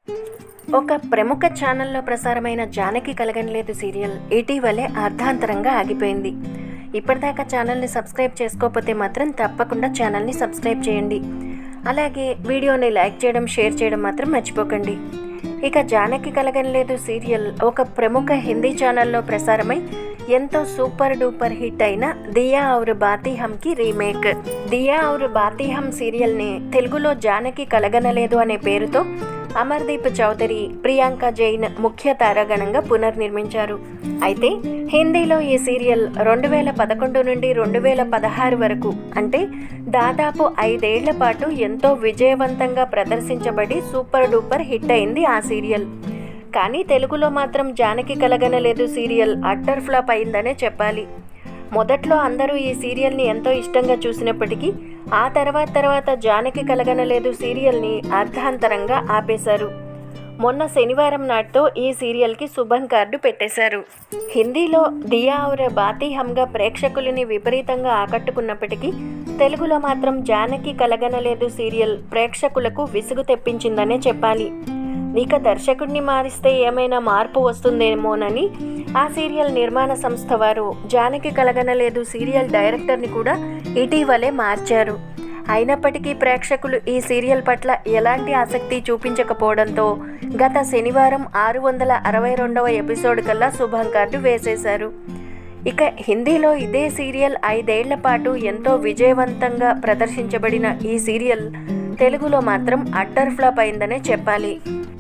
ఒక ప్రముఖ ఛానల్లో ప్రసారమైన జానకి కలగనలేదు సీరియల్ ఇటీవలే అర్ధాంతరంగా ఆగిపోయింది ఇప్పటిదాకా ఛానల్ని సబ్స్క్రైబ్ చేసుకోకపోతే మాత్రం తప్పకుండా ఛానల్ని సబ్స్క్రైబ్ చేయండి అలాగే వీడియోని లైక్ చేయడం షేర్ చేయడం మాత్రం మర్చిపోకండి ఇక జానకి కలగనలేదు సీరియల్ ఒక ప్రముఖ హిందీ ఛానల్లో ప్రసారమై ఎంతో సూపర్ డూపర్ హిట్ అయిన దియా ఔర్ బాతీ హమ్కి రీమేక్ దియా ఔర్ బాతీ హమ్ సీరియల్ని తెలుగులో జానకి కలగనలేదు అనే పేరుతో అమర్దీప్ చౌదరి ప్రియాంక జైన్ ముఖ్య తారాగణంగా పునర్నిర్మించారు అయితే హిందీలో ఈ సీరియల్ రెండు వేల పదకొండు నుండి రెండు వేల పదహారు వరకు అంటే దాదాపు ఐదేళ్ల పాటు ఎంతో విజయవంతంగా ప్రదర్శించబడి సూపర్ డూపర్ హిట్ అయింది ఆ సీరియల్ కానీ తెలుగులో మాత్రం Janaki Kalaganaledu serial utter flop అయిందనే చెప్పాలి మొదట్లో అందరూ ఈ సీరియల్ని ఎంతో ఇష్టంగా చూసినప్పటికీ ఆ తర్వాత తర్వాత జానకి కలగనలేదు సీరియల్ని అర్ధాంతరంగా ఆపేశారు మొన్న శనివారం నాటితో ఈ సీరియల్కి శుభం కార్డు పెట్టేశారు హిందీలో దియా ఔర్ బాతీ హమ్గా ప్రేక్షకులని విపరీతంగా ఆకట్టుకున్నప్పటికీ తెలుగులో మాత్రం జానకి కలగనలేదు సీరియల్ ప్రేక్షకులకు విసుగు తెప్పించిందనే చెప్పాలి ఇక దర్శకుడిని మారిస్తే ఏమైనా మార్పు వస్తుందేమోనని ఆ సీరియల్ నిర్మాణ సంస్థ వారు జానకి కలగనలేదు సీరియల్ డైరెక్టర్ని కూడా ఇటీవలే మార్చారు అయినప్పటికీ ప్రేక్షకులు ఈ సీరియల్ పట్ల ఎలాంటి ఆసక్తి చూపించకపోవడంతో గత శనివారం ఆరు వందల అరవై రెండవ ఎపిసోడ్ కల్లా శుభం కార్డు వేసేశారు ఇక హిందీలో ఇదే సీరియల్ ఐదేళ్ల పాటు ఎంతో విజయవంతంగా ప్రదర్శించబడిన ఈ సీరియల్ తెలుగులో మాత్రం అట్టర్ ఫ్లాప్ అయిందనే చెప్పాలి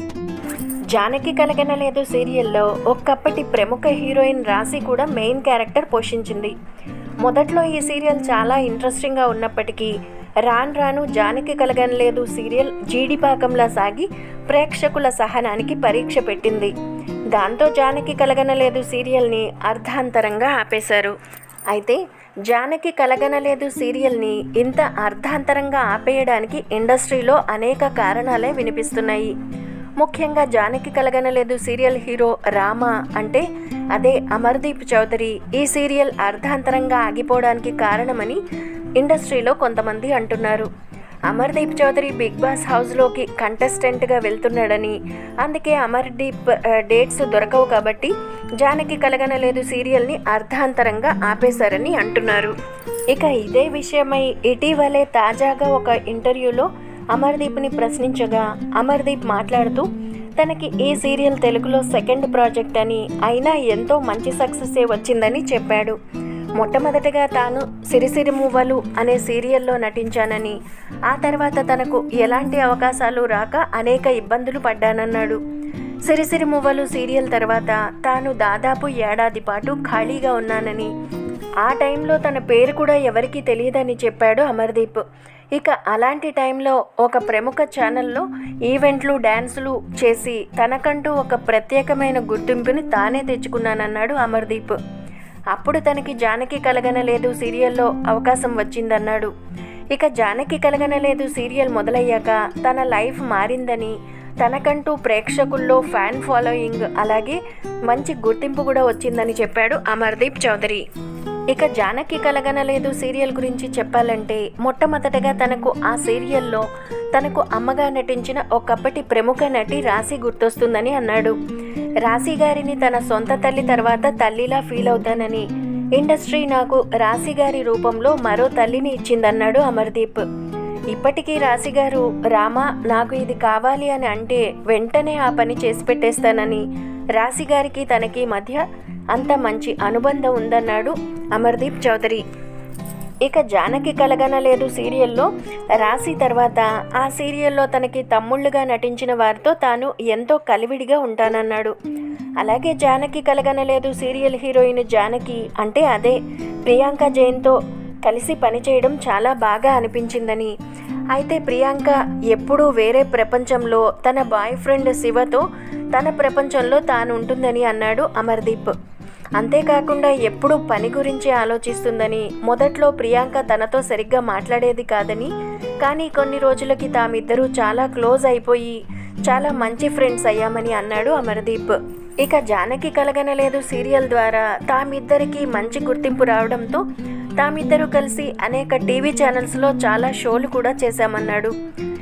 జానకి కలగనలేదు సీరియల్లో ఒక్కప్పటి ప్రముఖ హీరోయిన్ రాశి కూడా మెయిన్ క్యారెక్టర్ పోషించింది మొదట్లో ఈ సీరియల్ చాలా ఇంట్రెస్టింగ్గా ఉన్నప్పటికీ రాను రాను జానకి కలగనలేదు సీరియల్ జీడిపాకంలా సాగి ప్రేక్షకుల సహనానికి పరీక్ష పెట్టింది దాంతో జానకి కలగనలేదు సీరియల్ని అర్ధాంతరంగా ఆపేశారు అయితే జానకి కలగనలేదు సీరియల్ని ఇంత అర్ధాంతరంగా ఆపేయడానికి ఇండస్ట్రీలో అనేక కారణాలే వినిపిస్తున్నాయి ముఖ్యంగా జానకి కలగనలేదు సీరియల్ హీరో రామ అంటే అదే అమర్దీప్ చౌదరి ఈ సీరియల్ అర్ధాంతరంగా ఆగిపోవడానికి కారణమని ఇండస్ట్రీలో కొంతమంది అంటున్నారు అమర్దీప్ చౌదరి బిగ్ బాస్ హౌస్లోకి కంటెస్టెంట్గా వెళ్తున్నాడని అందుకే అమర్దీప్ ఆ, డేట్స్ దొరకవు కాబట్టి జానకి కలగనలేదు సీరియల్ని అర్ధాంతరంగా ఆపేశారని అంటున్నారు ఇక ఇదే విషయమై ఇటీవలే తాజాగా ఒక ఇంటర్వ్యూలో అమర్దీప్ని ప్రశ్నించగా అమర్దీప్ మాట్లాడుతూ తనకి ఈ సీరియల్ తెలుగులో సెకండ్ ప్రాజెక్ట్ అని అయినా ఎంతో మంచి సక్సెసే వచ్చిందని చెప్పాడు మొట్టమొదటగా తాను సిరిసిరి మువ్వలు అనే సీరియల్లో నటించానని ఆ తర్వాత తనకు ఎలాంటి అవకాశాలు రాక అనేక ఇబ్బందులు పడ్డానన్నాడు సిరిసిరి మువ్వలు సీరియల్ తర్వాత తాను దాదాపు ఏడాది పాటు ఖాళీగా ఉన్నానని ఆ టైంలో తన పేరు కూడా ఎవరికీ తెలియదని చెప్పాడు అమర్దీప్ ఇక అలాంటి టైంలో ఒక ప్రముఖ ఛానల్లో ఈవెంట్లు డ్యాన్సులు చేసి తనకంటూ ఒక ప్రత్యేకమైన గుర్తింపుని తానే తెచ్చుకున్నానన్నాడు అమర్దీప్ అప్పుడు తనకి జానకి కలగనలేదు సీరియల్లో అవకాశం వచ్చిందన్నాడు ఇక జానకి కలగనలేదు సీరియల్ మొదలయ్యాక తన లైఫ్ మారిందని తనకంటూ ప్రేక్షకుల్లో ఫ్యాన్ ఫాలోయింగ్ అలాగే మంచి గుర్తింపు కూడా వచ్చిందని చెప్పాడు అమర్దీప్ చౌదరి ఇక జానకి కలగనలేదు సీరియల్ గురించి చెప్పాలంటే మొట్టమొదటగా తనకు ఆ సీరియల్లో తనకు అమ్మగా నటించిన ఒకప్పటి ప్రముఖ నటి రాశి గుర్తొస్తుందని అన్నాడు రాశి గారిని తన సొంత తల్లి తర్వాత తల్లిలా ఫీల్ అవుతానని ఇండస్ట్రీ నాకు రాశి గారి రూపంలో మరో తల్లిని ఇచ్చిందన్నాడు అమర్దీప్ ఇప్పటికీ రాశి గారు రామా నాకు ఇది కావాలి అని అంటే వెంటనే ఆ పని చేసి పెట్టేస్తానని రాశి గారికి తనకి మధ్య అంత మంచి అనుబంధం ఉందన్నాడు అమర్దీప్ చౌదరి ఇక జానకి కలగనలేదు సీరియల్లో రాశి తర్వాత ఆ సీరియల్లో తనకి తమ్ముళ్ళుగా నటించిన వారితో తాను ఎంతో కలివిడిగా ఉంటానన్నాడు అలాగే జానకి కలగనలేదు సీరియల్ హీరోయిన్ జానకి అంటే అదే ప్రియాంక జైన్తో కలిసి పనిచేయడం చాలా బాగా అనిపించిందని అయితే ప్రియాంక ఎప్పుడూ వేరే ప్రపంచంలో తన బాయ్ ఫ్రెండ్ శివతో తన ప్రపంచంలో తాను ఉంటుందని అన్నాడు అమర్దీప్ అంతేకాకుండా ఎప్పుడూ పని గురించి ఆలోచిస్తుందని మొదట్లో ప్రియాంక తనతో సరిగ్గా మాట్లాడేది కాదని కానీ కొన్ని రోజులకి తామిద్దరూ చాలా క్లోజ్ అయిపోయి చాలా మంచి ఫ్రెండ్స్ అయ్యామని అన్నాడు అమర్దీప్ ఇక జానకి కలగనలేదు సీరియల్ ద్వారా తామిద్దరికి మంచి గుర్తింపు రావడంతో తామిద్దరూ కలిసి అనేక టీవీ ఛానల్స్లో చాలా షోలు కూడా చేశామన్నాడు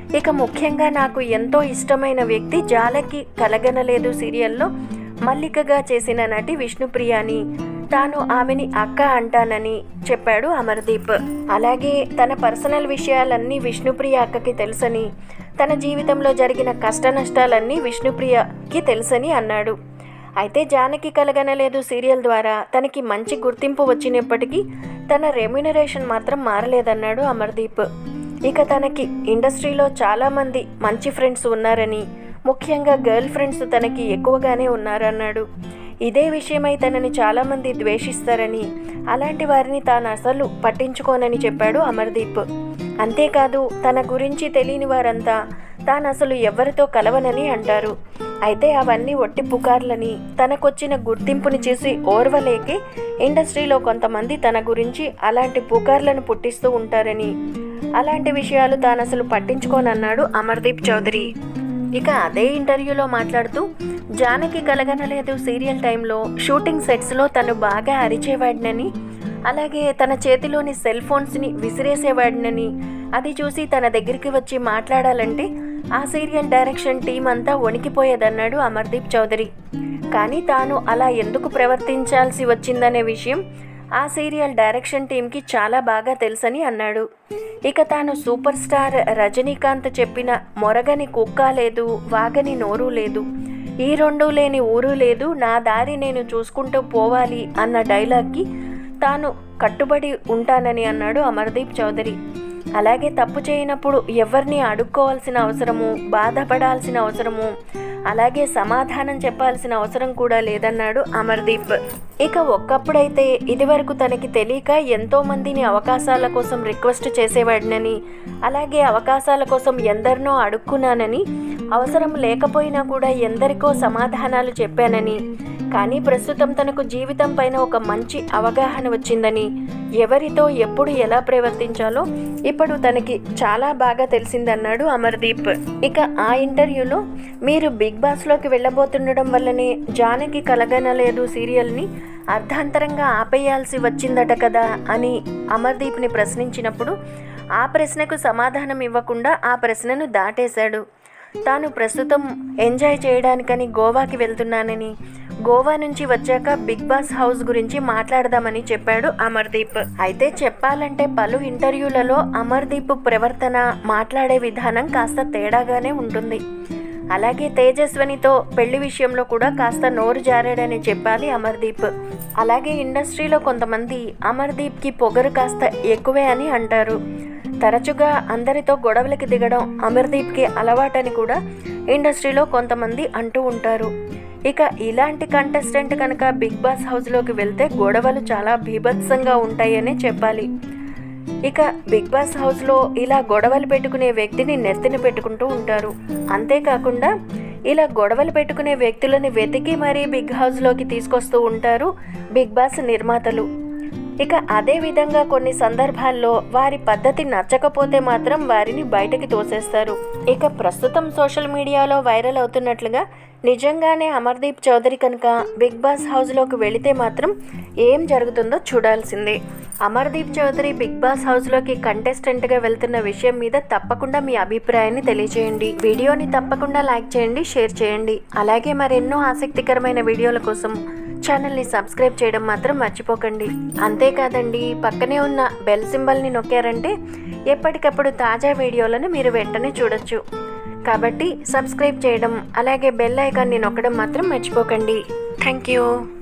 ఇక ముఖ్యంగా నాకు ఎంతో ఇష్టమైన వ్యక్తి జాలకి కలగనలేదు సీరియల్లో మల్లికగా చేసిన నటి విష్ణుప్రియ అని తాను ఆమెని అక్క అంటానని చెప్పాడు అమర్దీప్ అలాగే తన పర్సనల్ విషయాలన్నీ విష్ణుప్రియ అక్కకి తెలుసని తన జీవితంలో జరిగిన కష్ట నష్టాలన్నీ విష్ణుప్రియకి తెలుసని అన్నాడు అయితే జానకి కలగనలేదు సీరియల్ ద్వారా తనకి మంచి గుర్తింపు వచ్చినప్పటికీ తన రెమ్యునరేషన్ మాత్రం మారలేదన్నాడు అమర్దీప్ ఇక తనకి ఇండస్ట్రీలో చాలామంది మంచి ఫ్రెండ్స్ ఉన్నారని ముఖ్యంగా గర్ల్ ఫ్రెండ్స్ తనకి ఎక్కువగానే ఉన్నారన్నాడు ఇదే విషయమై తనని చాలామంది ద్వేషిస్తారని అలాంటి వారిని తాను అసలు పట్టించుకోనని చెప్పాడు అమర్దీప్ అంతేకాదు తన గురించి తెలియని వారంతా తాను అసలు ఎవరితో కలవనని అంటారు అయితే అవన్నీ ఒట్టి పుకార్లని తనకొచ్చిన గుర్తింపుని చూసి ఓర్వలేకే ఇండస్ట్రీలో కొంతమంది తన గురించి అలాంటి పుకార్లను పుట్టిస్తూ ఉంటారని అలాంటి విషయాలు తాను అసలు పట్టించుకోనన్నాడు అమర్దీప్ చౌదరి ఇక అదే ఇంటర్వ్యూలో మాట్లాడుతూ జానకి కలగనలేదు సీరియల్ టైంలో షూటింగ్ సెట్స్లో తను బాగా అరిచేవాడినని అలాగే తన చేతిలోని సెల్ ఫోన్స్ని విసిరేసేవాడినని అది చూసి తన దగ్గరికి వచ్చి మాట్లాడాలంటే ఆ సీరియల్ డైరెక్షన్ టీం అంతా వణికిపోయేదన్నాడు అమర్దీప్ చౌదరి కానీ తాను అలా ఎందుకు ప్రవర్తించాల్సి వచ్చిందనే విషయం ఆ సీరియల్ డైరెక్షన్ టీంకి చాలా బాగా తెలుసని అన్నాడు ఇక తాను సూపర్ స్టార్ రజనీకాంత్ చెప్పిన మొరగని కుక్క లేదు వాగని నోరు లేదు ఈ రెండు లేని ఊరు లేదు నా దారి నేను చూసుకుంటూ పోవాలి అన్న డైలాగ్కి తాను కట్టుబడి ఉంటానని అన్నాడు అమర్దీప్ చౌదరి అలాగే తప్పు చేయనప్పుడు ఎవరిని అడుక్కోవాల్సిన అవసరము బాధపడాల్సిన అవసరము అలాగే సమాధానం చెప్పాల్సిన అవసరం కూడా లేదన్నాడు అమర్దీప్ ఇక ఒక్కప్పుడైతే ఇదివరకు తనకి తెలియక ఎంతో మందిని అవకాశాల కోసం రిక్వెస్ట్ చేసేవాడినని అలాగే అవకాశాల కోసం ఎందరినో అడుక్కున్నానని అవసరం లేకపోయినా కూడా ఎందరికో సమాధానాలు చెప్పానని కానీ ప్రస్తుతం తనకు జీవితం పైన ఒక మంచి అవగాహన వచ్చిందని ఎవరితో ఎప్పుడు ఎలా ప్రవర్తించాలో ఇప్పుడు తనకి చాలా బాగా తెలిసిందన్నాడు అమర్దీప్ ఇక ఆ ఇంటర్వ్యూలో మీరు బిగ్ బాస్లోకి వెళ్ళబోతుండడం వల్లనే జానకి కలగనలేదు సీరియల్ని అర్ధాంతరంగా ఆపేయాల్సి వచ్చిందట కదా అని అమర్దీప్ని ప్రశ్నించినప్పుడు ఆ ప్రశ్నకు సమాధానం ఇవ్వకుండా ఆ ప్రశ్నను దాటేశాడు తాను ప్రస్తుతం ఎంజాయ్ చేయడానికని గోవాకి వెళ్తున్నానని గోవా నుంచి వచ్చాక బిగ్ బాస్ హౌస్ గురించి మాట్లాడదామని చెప్పాడు అమర్దీప్ అయితే చెప్పాలంటే పలు ఇంటర్వ్యూలలో అమర్దీప్ ప్రవర్తన మాట్లాడే విధానం కాస్త తేడాగానే ఉంటుంది అలాగే తేజస్వనితో పెళ్లి విషయంలో కూడా కాస్త నోరు జారాడని చెప్పాలి అమర్దీప్ అలాగే ఇండస్ట్రీలో కొంతమంది అమర్దీప్కి పొగరు కాస్త ఎక్కువే అని అంటారు తరచుగా అందరితో గొడవలకి దిగడం అమర్దీప్కి అలవాటని కూడా ఇండస్ట్రీలో కొంతమంది అంటూ ఉంటారు ఇక ఇలాంటి కంటెస్టెంట్ కనుక బిగ్ బాస్ హౌస్లోకి వెళ్తే గొడవలు చాలా బీభత్సంగా ఉంటాయనే చెప్పాలి ఇక బిగ్ బాస్ హౌస్లో ఇలా గొడవలు పెట్టుకునే వ్యక్తిని నెత్తిన పెట్టుకుంటూ ఉంటారు అంతేకాకుండా ఇలా గొడవలు పెట్టుకునే వ్యక్తులని వెతికి మరీ బిగ్ హౌస్లోకి తీసుకొస్తూ ఉంటారు బిగ్ బాస్ నిర్మాతలు ఇక అదే విధంగా కొన్ని సందర్భాల్లో వారి పద్ధతి నచ్చకపోతే మాత్రం వారిని బయటకి తోసేస్తారు ఇక ప్రస్తుతం సోషల్ మీడియాలో వైరల్ అవుతున్నట్లుగా నిజంగానే అమర్దీప్ చౌదరి కనుక బిగ్ బాస్ హౌస్లోకి వెళితే మాత్రం ఏం జరుగుతుందో చూడాల్సిందే అమర్దీప్ చౌదరి బిగ్ బాస్ హౌస్లోకి కంటెస్టెంట్గా వెళ్తున్న విషయం మీద తప్పకుండా మీ అభిప్రాయాన్ని తెలియజేయండి వీడియోని తప్పకుండా లైక్ చేయండి షేర్ చేయండి అలాగే మరెన్నో ఆసక్తికరమైన వీడియోల కోసం ఛానల్ని సబ్స్క్రైబ్ చేయడం మాత్రం మర్చిపోకండి అంతేకాదండి పక్కనే ఉన్న బెల్ సింబల్ని నొక్కారంటే ఎప్పటికప్పుడు తాజా వీడియోలను మీరు వెంటనే చూడొచ్చు కాబట్టి సబ్స్క్రైబ్ చేయడం అలాగే బెల్ ఐకాన్ని నొక్కడం మాత్రం మర్చిపోకండి థ్యాంక్ యూ